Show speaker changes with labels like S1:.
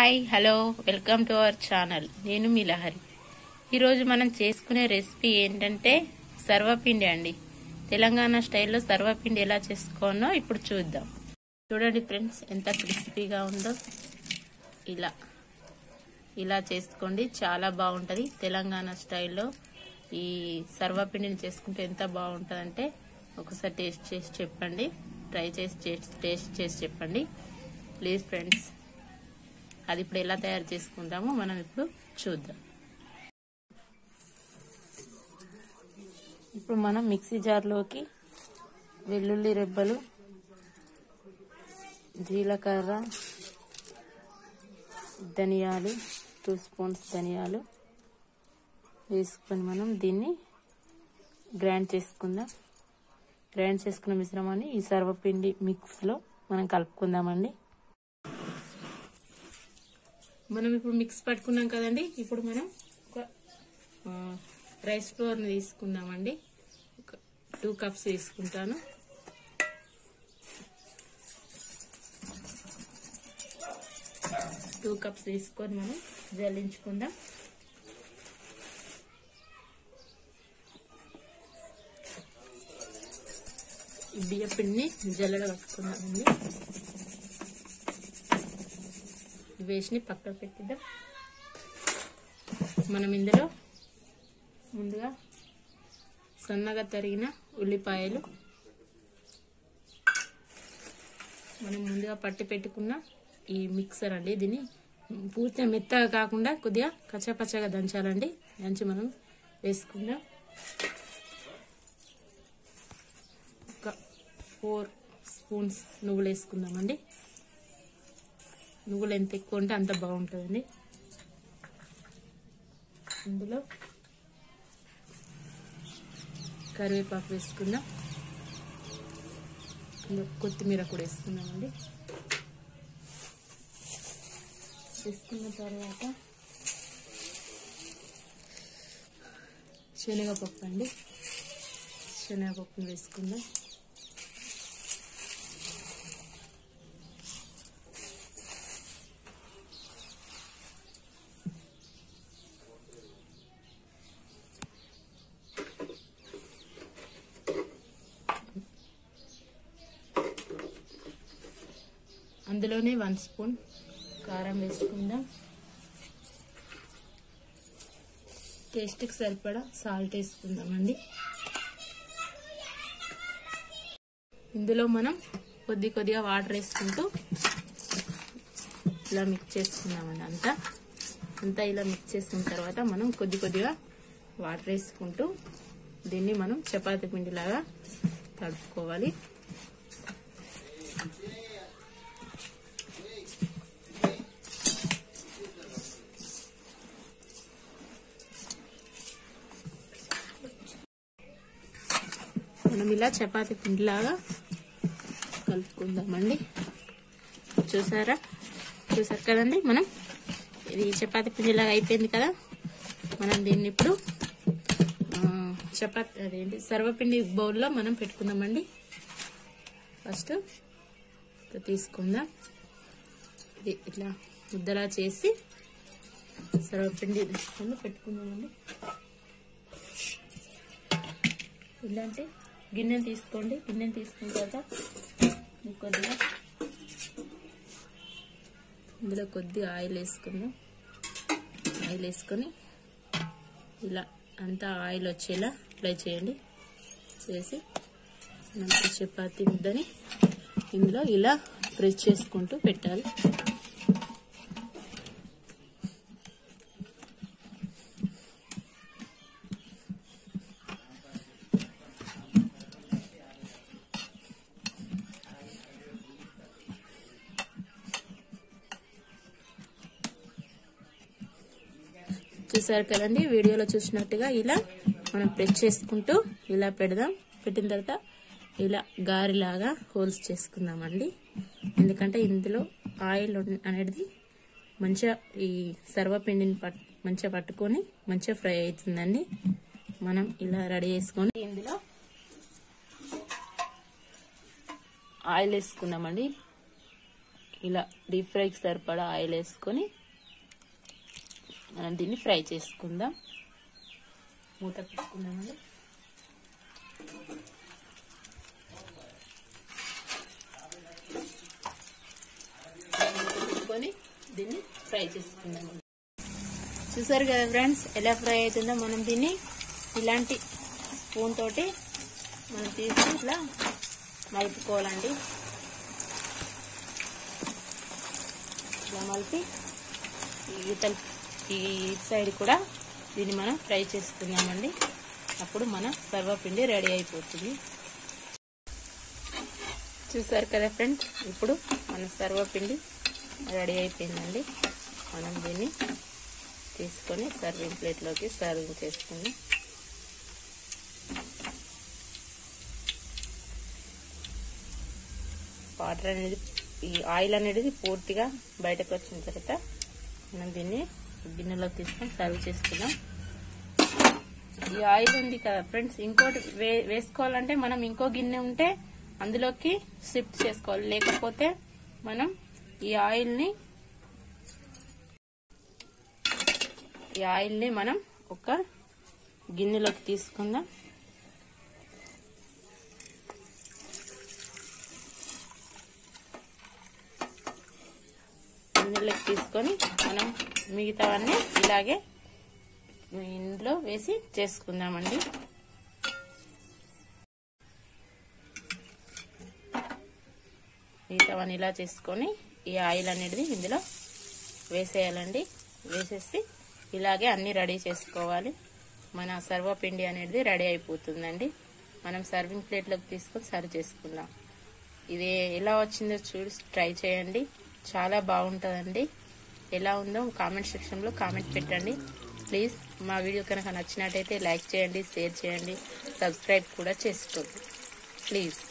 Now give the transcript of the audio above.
S1: hi hello welcome to our channel నేను మీ లహరి ఈరోజు మనం చేసుకునే రెసిపీ ఏంటంటే సర్వపిండి అండి తెలంగాణ స్టైల్లో సర్వపిండి ఎలా చేసుకోనో ఇప్పుడు చూద్దాం చూడండి ఫ్రెండ్స్ ఎంత క్రిస్పీగా ఉందో ఇలా ఇలా చేసుకోండి చాలా బాగుంటుంది తెలంగాణ స్టైల్లో ఈ సర్వపిండిని చేసుకుంటే ఎంత బాగుంటుందంటే ఒకసారి టేస్ట్ చేసి చెప్పండి ట్రై చేసి టేస్ట్ చేసి చెప్పండి ప్లీజ్ ఫ్రెండ్స్ అది ఇప్పుడు ఎలా తయారు చేసుకుందామో మనం ఇప్పుడు చూద్దాం ఇప్పుడు మనం మిక్సీ జార్లోకి వెల్లుల్లి రెబ్బలు జీలకర్ర ధనియాలు టూ స్పూన్స్ ధనియాలు వేసుకొని మనం దీన్ని గ్రైండ్ చేసుకుందాం గ్రైండ్ చేసుకున్న మిశ్రమాన్ని ఈ సర్వపిండి మిక్స్లో మనం కలుపుకుందామండి మనం ఇప్పుడు మిక్స్ పట్టుకున్నాం కదండి ఇప్పుడు మనం ఒక రైస్ ఫ్లోర్ని తీసుకుందామండి ఒక టూ కప్స్ తీసుకుంటాను టూ కప్స్ తీసుకొని మనం జల్లించుకుందాం బియ్య పిండిని జల్లడ పట్టుకున్నామండి వేసిని పక్కన పెట్టిద్దాం మనం ఇందులో ముందుగా సన్నగా తరిగిన ఉల్లిపాయలు మనం ముందుగా పట్టి పెట్టుకున్న ఈ మిక్సర్ అండి దీన్ని పూర్తిగా మెత్తగా కాకుండా కొద్దిగా కచ్చపచ్చగా దంచాలండి దంచి మనం వేసుకుందాం ఒక ఫోర్ స్పూన్స్ నువ్వులు వేసుకుందామండి నువ్వులు ఎంత ఎక్కువ ఉంటే అంత బాగుంటుందండి ఇందులో కరివేపాకు వేసుకుందాం ఇందులో కొత్తిమీర కూడా వేసుకుందామండి వేసుకున్న తర్వాత శనగపప్పు అండి శనగపప్పుని వేసుకుందాం అందులోనే వన్ స్పూన్ కారం వేసుకుందాం టేస్ట్కి సరిపడా సాల్ట్ వేసుకుందామండి ఇందులో మనం కొద్ది కొద్దిగా వాటర్ వేసుకుంటూ ఇలా మిక్స్ చేసుకుందామండి అంతా అంతా ఇలా మిక్స్ చేసుకున్న తర్వాత మనం కొద్ది కొద్దిగా వాటర్ వేసుకుంటూ దీన్ని మనం చపాతి పిండిలాగా కలుపుకోవాలి మనం ఇలా చపాతి పిండిలాగా కలుపుకుందామండి చూసారా చూసారు కదండి మనం ఇది చపాతి పిండిలాగా అయిపోయింది కదా మనం దీన్ని ఇప్పుడు చపాతి అదేంటి సర్వపిండి బౌల్లో మనం పెట్టుకుందామండి ఫస్ట్ తీసుకుందాం ఇది ఇట్లా ముద్దలా చేసి సర్వపిండి తీసుకొని పెట్టుకుందామండి ఇలాంటి గిన్నె తీసుకోండి గిన్నె తీసుకున్న తర్వాత కొద్దిగా ఇందులో కొద్దిగా ఆయిల్ వేసుకుందాం ఆయిల్ వేసుకొని ఇలా అంతా ఆయిల్ వచ్చేలా అప్లై చేయండి చేసి మంచి చపాతీ ముద్దని ఇందులో ఇలా ప్రెస్ చేసుకుంటూ పెట్టాలి చూసారు కదండి వీడియోలో చూసినట్టుగా ఇలా మనం ప్రెస్ చేసుకుంటూ ఇలా పెడదాం పెట్టిన తర్వాత ఇలా గారిలాగా హోల్స్ చేసుకుందామండి ఎందుకంటే ఇందులో ఆయిల్ అనేది మంచిగా ఈ సర్వపిండిని పట్ మంచిగా పట్టుకొని మంచిగా ఫ్రై అవుతుందండి మనం ఇలా రెడీ చేసుకొని ఇందులో ఆయిల్ వేసుకుందామండి ఇలా డీప్ ఫ్రైకి సరిపడా ఆయిల్ వేసుకొని మనం దీన్ని ఫ్రై చేసుకుందాం మూత పెట్టుకుందామండి పెట్టుకొని దీన్ని ఫ్రై చేసుకుందాం చూసారు కదా ఫ్రెండ్స్ ఎలా ఫ్రై అవుతుందో మనం దీన్ని ఇలాంటి స్పూన్ తోటి మనం తీసి ఇట్లా మలుపుకోవాలండి ఇట్లా మలిపి ఇతల ఈ సైడ్ కూడా దీన్ని మనం ఫ్రై చేసుకుందామండి అప్పుడు మన సర్వపిండి రెడీ అయిపోతుంది చూసారు కదా ఫ్రెండ్స్ ఇప్పుడు మన సర్వపిండి రెడీ అయిపోయిందండి మనం దీన్ని తీసుకొని సర్వింగ్ ప్లేట్లోకి సర్వింగ్ చేసుకుందాం వాటర్ అనేది ఈ ఆయిల్ అనేది పూర్తిగా బయటకు వచ్చిన తర్వాత మనం దీన్ని గిన్నెలోకి తీసుకొని సర్వ్ చేసుకుందాం ఈ ఆయిల్ ఉంది కదా ఫ్రెండ్స్ ఇంకోటి వే వేసుకోవాలంటే మనం ఇంకో గిన్నె ఉంటే అందులోకి షిఫ్ట్ చేసుకోవాలి లేకపోతే మనం ఈ ఆయిల్ని ఈ ఆయిల్ని మనం ఒక గిన్నెలోకి తీసుకుందాం గిన్నెలోకి తీసుకొని మనం మిగతావన్నీ ఇలాగే ఇందులో వేసి చేసుకుందామండి మిగతావన్నీ ఇలా చేసుకొని ఈ ఆయిల్ అనేది ఇందులో వేసేయాలండి వేసేసి ఇలాగే అన్ని రెడీ చేసుకోవాలి మన సర్వపిండి అనేది రెడీ అయిపోతుందండి మనం సర్వింగ్ ప్లేట్లోకి తీసుకొని సర్వ్ చేసుకుందాం ఇది ఎలా వచ్చిందో చూసి ట్రై చేయండి చాలా బాగుంటుందండి ఎలా ఉందో కామెంట్ సెక్షన్లో కామెంట్ పెట్టండి ప్లీజ్ మా వీడియో కనుక నచ్చినట్టయితే లైక్ చేయండి షేర్ చేయండి సబ్స్క్రైబ్ కూడా చేసుకోండి ప్లీజ్